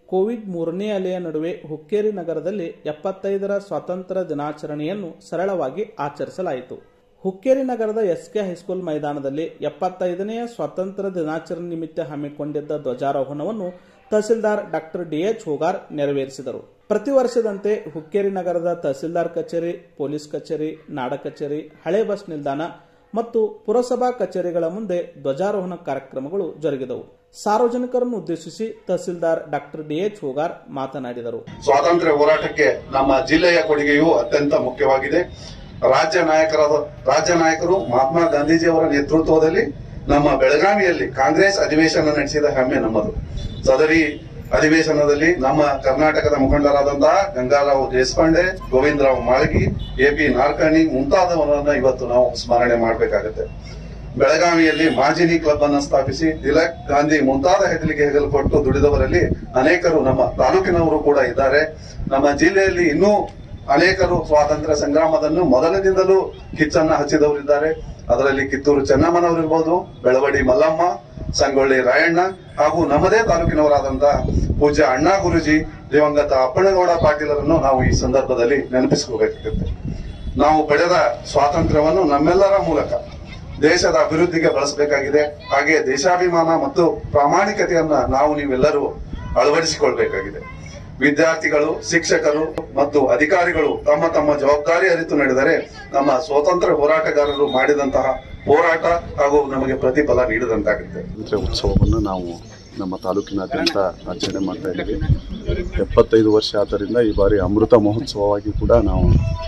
Covid ಮೂರನೇ ಅಲೆಯ ನಡುವೆ ಹುಕ್ಕೇರಿ ನಗರದಲ್ಲಿ ಎಪ್ಪತ್ತೈದರ ಸ್ವಾತಂತ್ರ್ಯ ದಿನಾಚರಣೆಯನ್ನು ಸರಳವಾಗಿ ಆಚರಿಸಲಾಯಿತು ಹುಕ್ಕೇರಿ ನಗರದ ಎಸ್ಕೆ ಹೈಸ್ಕೂಲ್ ಮೈದಾನದಲ್ಲಿ ಎಪ್ಪತ್ತೈದನೆಯ ಸ್ವಾತಂತ್ರ್ಯ ದಿನಾಚರಣೆ ನಿಮಿತ್ತ ಹಮ್ಮಿಕೊಂಡಿದ್ದ ಧ್ವಜಾರೋಹಣವನ್ನು ತಹಸೀಲ್ದಾರ್ ಡಾಕ್ಟರ್ ಡಿಎಚ್ ಹೋಗಾರ್ ನೆರವೇರಿಸಿದರು ಪ್ರತಿ ವರ್ಷದಂತೆ ಹುಕ್ಕೇರಿ ನಗರದ ತಹಸೀಲ್ದಾರ್ ಕಚೇರಿ ಪೊಲೀಸ್ ಕಚೇರಿ ನಾಡ ಕಚೇರಿ ಹಳೆ ಬಸ್ ನಿಲ್ದಾಣ ಮತ್ತು ಪುರಸಭಾ ಕಚೇರಿಗಳ ಮುಂದೆ ಧ್ವಜಾರೋಹಣ ಕಾರ್ಯಕ್ರಮಗಳು ಜರುಗಿದವು ಸಾರ್ವಜನಿಕರನ್ನು ಉದ್ದೇಶಿಸಿ ತಹಸೀಲ್ದಾರ್ ಡಾಕ್ಟರ್ ಡಿಎಚ್ ಹೋಗಾರ್ ಮಾತನಾಡಿದರು ಸ್ವಾತಂತ್ರ್ಯ ಹೋರಾಟಕ್ಕೆ ನಮ್ಮ ಜಿಲ್ಲೆಯ ಕೊಡುಗೆಯು ಅತ್ಯಂತ ಮುಖ್ಯವಾಗಿದೆ ರಾಜ್ಯ ನಾಯಕರಾದ ರಾಜ್ಯ ನಾಯಕರು ಮಹಾತ್ಮ ಗಾಂಧೀಜಿಯವರ ನೇತೃತ್ವದಲ್ಲಿ ನಮ್ಮ ಬೆಳಗಾವಿಯಲ್ಲಿ ಕಾಂಗ್ರೆಸ್ ಅಧಿವೇಶನ ನಡೆಸಿದ ಹೆಮ್ಮೆ ನಮ್ಮದು ಸದರಿ ಅಧಿವೇಶನದಲ್ಲಿ ನಮ್ಮ ಕರ್ನಾಟಕದ ಮುಖಂಡರಾದಂತಹ ಗಂಗಾರಾವ್ ದೇಶಪಾಂಡೆ ಗೋವಿಂದರಾವ್ ಮಾಳಗಿ ಎ ಪಿ ನಾರ್ಕರ್ಣಿ ಮುಂತಾದವರನ್ನ ಇವತ್ತು ನಾವು ಸ್ಮರಣೆ ಮಾಡಬೇಕಾಗುತ್ತೆ ಬೆಳಗಾವಿಯಲ್ಲಿ ಮಾಜಿನಿ ಕ್ಲಬ್ ಅನ್ನು ಸ್ಥಾಪಿಸಿ ತಿಲಕ್ ಗಾಂಧಿ ಮುಂತಾದ ಹೆಗಲಿಗೆ ಹೆಗಲು ಕೊಟ್ಟು ದುಡಿದವರಲ್ಲಿ ಅನೇಕರು ನಮ್ಮ ತಾಲೂಕಿನವರು ಕೂಡ ಇದ್ದಾರೆ ನಮ್ಮ ಜಿಲ್ಲೆಯಲ್ಲಿ ಇನ್ನೂ ಅನೇಕರು ಸ್ವಾತಂತ್ರ್ಯ ಸಂಗ್ರಾಮದನ್ನು ಮೊದಲಿನಿಂದಲೂ ಕಿಚ್ಚನ್ನ ಹಚ್ಚಿದವರಿದ್ದಾರೆ ಅದರಲ್ಲಿ ಕಿತ್ತೂರು ಚೆನ್ನಮ್ಮನವರಿರ್ಬೋದು ಬೆಳವಡಿ ಮಲ್ಲಮ್ಮ ಸಂಗೊಳ್ಳಿ ರಾಯಣ್ಣ ಹಾಗೂ ನಮ್ಮದೇ ತಾಲೂಕಿನವರಾದಂತಹ ಪೂಜ್ಯ ಅಣ್ಣಾ ಗುರುಜಿ ದಿವಂಗತ ಅಪ್ಪಣಗೌಡ ಪಾಟೀಲರನ್ನು ನಾವು ಈ ಸಂದರ್ಭದಲ್ಲಿ ನೆನಪಿಸ್ಕೋಬೇಕಾಗುತ್ತೆ ನಾವು ಪಡೆದ ಸ್ವಾತಂತ್ರ್ಯವನ್ನು ನಮ್ಮೆಲ್ಲರ ಮೂಲಕ ದೇಶದ ಅಭಿವೃದ್ಧಿಗೆ ಬಳಸಬೇಕಾಗಿದೆ ಹಾಗೆ ದೇಶಾಭಿಮಾನ ಮತ್ತು ಪ್ರಾಮಾಣಿಕತೆಯನ್ನ ನಾವು ನೀವೆಲ್ಲರೂ ಅಳವಡಿಸಿಕೊಳ್ಬೇಕಾಗಿದೆ ವಿದ್ಯಾರ್ಥಿಗಳು ಶಿಕ್ಷಕರು ಮತ್ತು ಅಧಿಕಾರಿಗಳು ತಮ್ಮ ತಮ್ಮ ಜವಾಬ್ದಾರಿ ಅರಿತು ನಡೆದರೆ ನಮ್ಮ ಸ್ವಾತಂತ್ರ್ಯ ಹೋರಾಟಗಾರರು ಮಾಡಿದಂತಹ ಹೋರಾಟ ಹಾಗೂ ನಮಗೆ ಪ್ರತಿಫಲ ನೀಡಿದಂತಾಗುತ್ತೆ ಸ್ವಾತಂತ್ರ್ಯ ಉತ್ಸವವನ್ನು ನಾವು ನಮ್ಮ ತಾಲೂಕಿನಾದ್ಯಂತ ಆಚರಣೆ ಮಾಡ್ತಾ ಇದ್ದೀವಿ ಎಪ್ಪತ್ತೈದು ವರ್ಷ ಆದ್ದರಿಂದ ಈ ಬಾರಿ ಅಮೃತ ಮಹೋತ್ಸವವಾಗಿ ಕೂಡ ನಾವು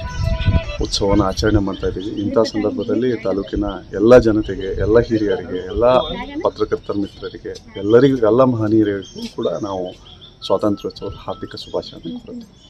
ಉತ್ಸವವನ್ನು ಆಚರಣೆ ಮಾಡ್ತಾ ಇದ್ದೀವಿ ಇಂಥ ಸಂದರ್ಭದಲ್ಲಿ ತಾಲೂಕಿನ ಎಲ್ಲ ಜನತೆಗೆ ಎಲ್ಲ ಹಿರಿಯರಿಗೆ ಎಲ್ಲ ಪತ್ರಕರ್ತರ ಮಿತ್ರರಿಗೆ ಎಲ್ಲರಿಗೂ ಎಲ್ಲ ಮಹನೀಯರಿಗೂ ಕೂಡ ನಾವು ಸ್ವಾತಂತ್ರ್ಯೋತ್ಸವದ ಹಾರ್ದಿಕ ಶುಭಾಶಯ ಕೋರುತ್ತೇವೆ